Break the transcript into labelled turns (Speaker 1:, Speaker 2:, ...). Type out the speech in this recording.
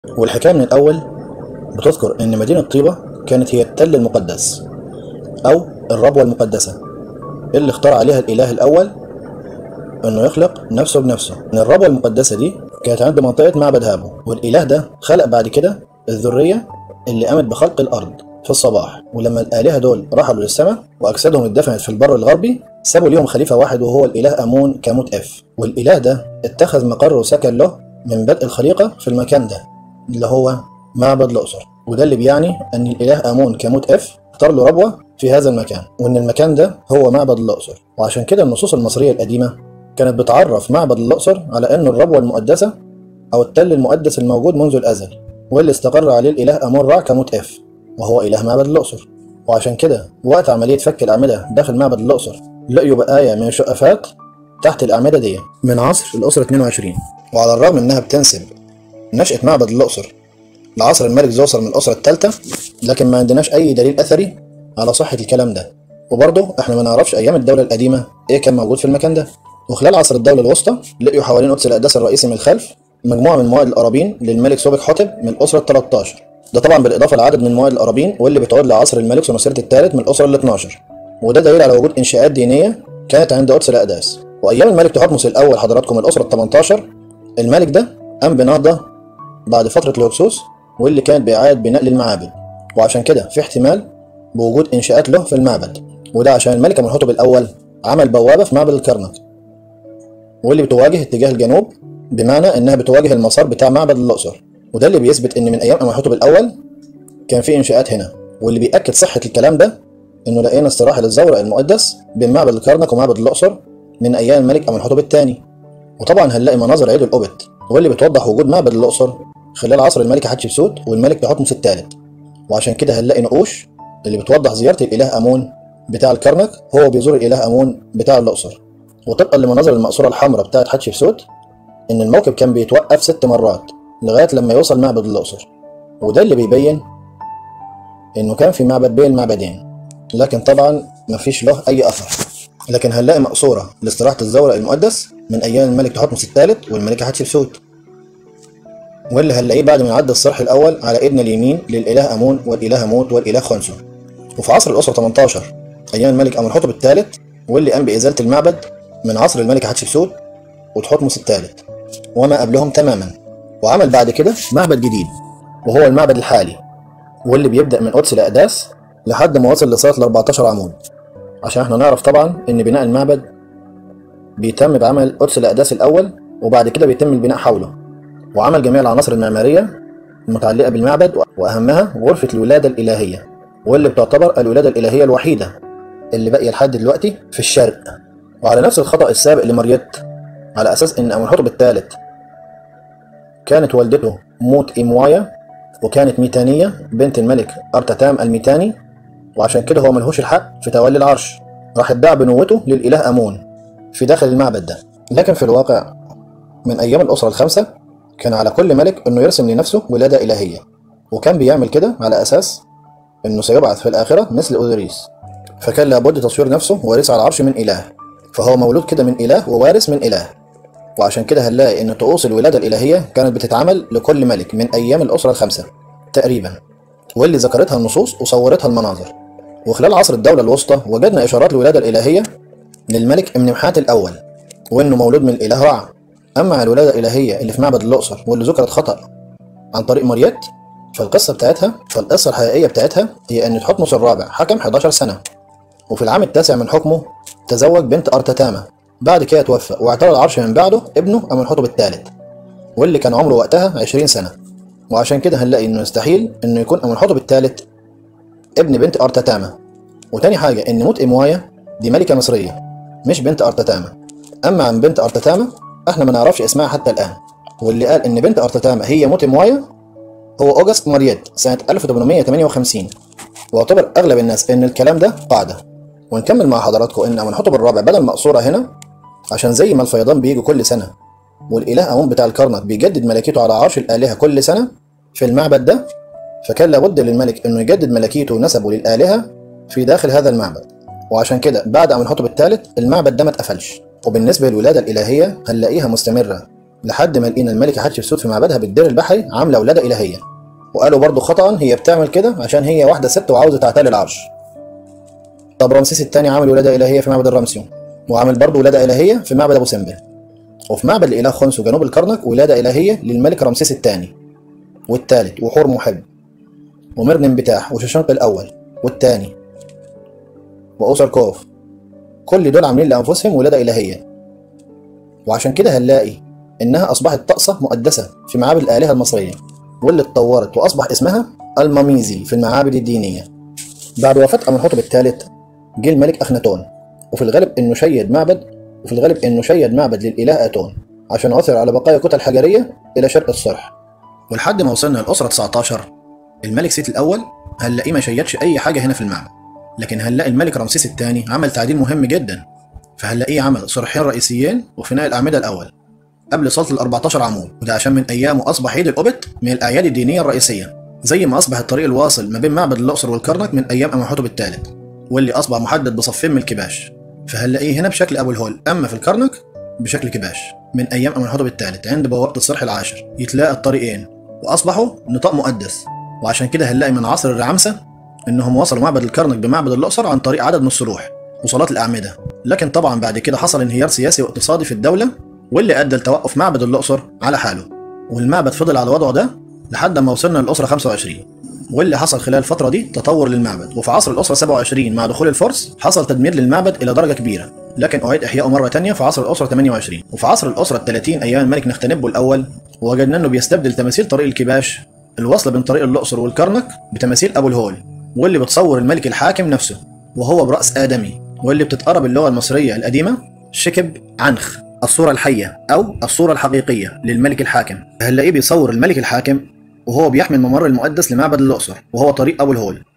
Speaker 1: والحكاية من الأول بتذكر إن مدينة طيبة كانت هي التل المقدس أو الربوة المقدسة اللي اختار عليها الإله الأول إنه يخلق نفسه بنفسه إن الربوة المقدسة دي كانت عند منطقة معبد هابو والإله ده خلق بعد كده الذرية اللي قامت بخلق الأرض في الصباح ولما الآلهة دول رحلوا للسماء وأجسادهم اتدفنت في البر الغربي سابوا ليهم خليفة واحد وهو الإله أمون كاموت إف والإله ده اتخذ مقر وسكن له من بدء الخليقة في المكان ده اللي هو معبد الأقصر وده اللي بيعني أن الإله أمون كاموت إف اختار له ربوة في هذا المكان وأن المكان ده هو معبد الأقصر وعشان كده النصوص المصرية القديمة كانت بتعرف معبد الأقصر على أنه الربوة المقدسة أو التل المقدس الموجود منذ الأزل واللي استقر عليه الإله أمون رع كاموت إف وهو إله معبد الأقصر وعشان كده وقت عملية فك الأعمدة داخل معبد الأقصر لقيوا بقايا من الشقفات تحت الأعمدة دي من عصر الأسرة 22 وعلى الرغم إنها بتنسب نشأة معبد الأقصر لعصر الملك زوسر من الأسرة الثالثة لكن ما عندناش أي دليل أثري على صحة الكلام ده وبرضه إحنا ما نعرفش أيام الدولة القديمة إيه كان موجود في المكان ده وخلال عصر الدولة الوسطى لقيوا حوالين قدس الأقداس الرئيسي من الخلف مجموعة من موائد القرابين للملك سوبك حتب من الأسرة ال 13 ده طبعا بالإضافة لعدد من موائد القرابين واللي بتعود لعصر الملك سنوسرت الثالث من الأسرة ال 12 وده دليل على وجود إنشاءات دينية كانت عند قدس الأقداس وأيام الملك تحتمس الأول حضراتكم الأسرة ال 18 الملك ده قام بنهضة بعد فترة الهكسوس واللي كانت بإعادة بناء للمعابد وعشان كده في احتمال بوجود إنشاءات له في المعبد وده عشان الملك أمنحتب الأول عمل بوابة في معبد الكرنك واللي بتواجه اتجاه الجنوب بمعنى إنها بتواجه المسار بتاع معبد الأقصر وده اللي بيثبت إن من أيام أمنحتب الأول كان في إنشاءات هنا واللي بيأكد صحة الكلام ده إنه لقينا استراحة للزورق المقدس بين معبد الكرنك ومعبد الأقصر من أيام الملك أمنحتب الثاني وطبعا هنلاقي مناظر عيد الأوبت واللي بتوضح وجود معبد الأقصر خلال عصر الملك حتشبسوت والملك تحتمس الثالث وعشان كده هنلاقي نقوش اللي بتوضح زيارة الإله أمون بتاع الكرنك هو بيزور الإله أمون بتاع الأقصر وطبقا لمناظر المقصورة الحمراء بتاعت حتشبسوت إن الموكب كان بيتوقف ست مرات لغاية لما يوصل معبد الأقصر وده اللي بيبين إنه كان في معبد بين المعبدين لكن طبعا مفيش له أي أثر لكن هنلاقي مقصورة لاستراحة الزورق المقدس من أيام الملك تحتمس الثالث والملكة حتشبسوت واللي هنلاقيه بعد ما عدى الصرح الأول على إيدن اليمين للإله أمون والإله موت والإله خنسو وفي عصر الأسرة 18 أيام الملك أمنحتب الثالث واللي قام بإزالة المعبد من عصر الملكة حتشبسوت وتحتمس الثالث وما قبلهم تماما وعمل بعد كده معبد جديد وهو المعبد الحالي واللي بيبدأ من قدس الأقداس لحد ما وصل لصالة ال 14 عمود عشان احنا نعرف طبعا إن بناء المعبد بيتم بعمل قدس الأقداس الأول وبعد كده بيتم البناء حوله وعمل جميع العناصر المعمارية المتعلقة بالمعبد وأهمها غرفة الولادة الإلهية واللي بتعتبر الولادة الإلهية الوحيدة اللي باقية لحد دلوقتي في الشرق وعلى نفس الخطأ السابق لمريت على أساس إن أمنحتب الثالث كانت والدته موت إيموايا وكانت ميتانية بنت الملك أرتتام الميتاني وعشان كده هو ملهوش الحق في تولي العرش راح ادعى بنوته للإله أمون في داخل المعبد ده لكن في الواقع من أيام الأسرة الخمسة كان على كل ملك إنه يرسم لنفسه ولادة إلهية وكان بيعمل كده على أساس إنه سيبعث في الآخرة مثل أوزوريس فكان لابد تصوير نفسه وارث على العرش من إله فهو مولود كده من إله ووارث من إله وعشان كده هنلاقي إن طقوس الولادة الإلهية كانت بتتعمل لكل ملك من أيام الأسرة الخمسة تقريبا واللي ذكرتها النصوص وصورتها المناظر وخلال عصر الدولة الوسطى وجدنا إشارات الولادة الإلهية للملك امنمحات الأول وإنه مولود من الإله رع أما الولادة الإلهية اللي في معبد الأقصر واللي ذكرت خطأ عن طريق مريت فالقصة بتاعتها فالقصة الحقيقية بتاعتها هي إن تحتمس الرابع حكم 11 سنة وفي العام التاسع من حكمه تزوج بنت أرتتامة بعد كده توفى واعتلى العرش من بعده ابنه أمنحتب الثالث واللي كان عمره وقتها 20 سنة وعشان كده هنلاقي إنه يستحيل إنه يكون أمنحتب الثالث ابن بنت أرتتامة وتاني حاجة إن موت إموايا دي ملكة مصرية مش بنت أرتتامة أما عن بنت أرتتامة احنا ما نعرفش اسمها حتى الآن واللي قال إن بنت أرتتامة هي موت إموايا هو أوجست ماريت سنة 1858 واعتبر أغلب الناس إن الكلام ده قاعدة ونكمل مع حضراتكم إن أمنحتب الرابع بدل مقصورة هنا عشان زي ما الفيضان بيجي كل سنة والإله أمون بتاع الكرنك بيجدد ملكيته على عرش الآلهة كل سنة في المعبد ده فكان لابد للملك إنه يجدد ملكيته ونسبه للآلهة في داخل هذا المعبد وعشان كده بعد أمنحتب الثالث المعبد ده ما اتقفلش وبالنسبة للولادة الإلهية هنلاقيها مستمرة لحد ما لقينا الملكة حتشبسوت في معبدها بالدير البحري عاملة ولادة إلهية وقالوا برضو خطأ هي بتعمل كده عشان هي واحدة ست وعاوزة تعتلي العرش طب رمسيس الثاني عامل ولادة إلهية في معبد الرمسيون وعامل برضو ولادة إلهية في معبد أبو سمبل وفي معبد الإله خنسو جنوب الكرنك ولادة إلهية للملك رمسيس الثاني والثالث وحور محب ومرنم بتاح وششنق الأول والثاني وأسر كوف كل دول عاملين لأنفسهم ولادة إلهية وعشان كده هنلاقي إنها أصبحت طقسة مقدسة في معابد الآلهة المصرية واللي اتطورت وأصبح اسمها الماميزي في المعابد الدينية بعد وفاة أمنحوتب الثالث جه الملك أخناتون وفي الغالب إنه شيد معبد وفي الغالب إنه شيد معبد للإله آتون عشان عثر على بقايا كتل حجرية إلى شرق الصرح ولحد ما وصلنا للأسرة 19 الملك سيت الأول هنلاقيه ما شيدش أي حاجة هنا في المعبد لكن هنلاقي الملك رمسيس الثاني عمل تعديل مهم جدا فهنلاقيه عمل صرحين رئيسيين وفناء الأعمدة الأول قبل صلاة ال 14 عمود وده عشان من أيامه أصبح عيد القبط من الأعياد الدينية الرئيسية زي ما أصبح الطريق الواصل ما بين معبد الأقصر والكرنك من أيام أمنحوتب الثالث واللي أصبح محدد بصفين من الكباش فهنلاقيه هنا بشكل أبو الهول أما في الكرنك بشكل كباش من أيام أمنحوتب الثالث عند بوابة الصرح العاشر يتلاقى الطريقين وأصبحوا نطاق مقدس وعشان كده هنلاقي من عصر الرعامسة إنهم وصلوا معبد الكرنك بمعبد الأقصر عن طريق عدد من الصروح وصلاة الأعمدة لكن طبعا بعد كده حصل انهيار سياسي واقتصادي في الدولة واللي أدى لتوقف معبد الأقصر على حاله والمعبد فضل على وضعه ده لحد ما وصلنا للأسرة 25 واللي حصل خلال الفترة دي تطور للمعبد وفي عصر الأسرة 27 مع دخول الفرس حصل تدمير للمعبد إلى درجة كبيرة لكن أعيد إحياؤه مرة تانية في عصر الأسرة 28 وفي عصر الأسرة 30 أيام الملك نختنبو الأول وجدنا إنه بيستبدل تماثيل طريق الكباش الواصلة بين طريق الأقصر والكرنك بتماثيل أبو الهول واللي بتصور الملك الحاكم نفسه وهو برأس آدمي واللي بتتقرب اللغة المصرية القديمة شكب عنخ الصورة الحية أو الصورة الحقيقية للملك الحاكم هنلاقيه بيصور الملك الحاكم وهو بيحمل الممر المقدس لمعبد الأقصر وهو طريق أبو الهول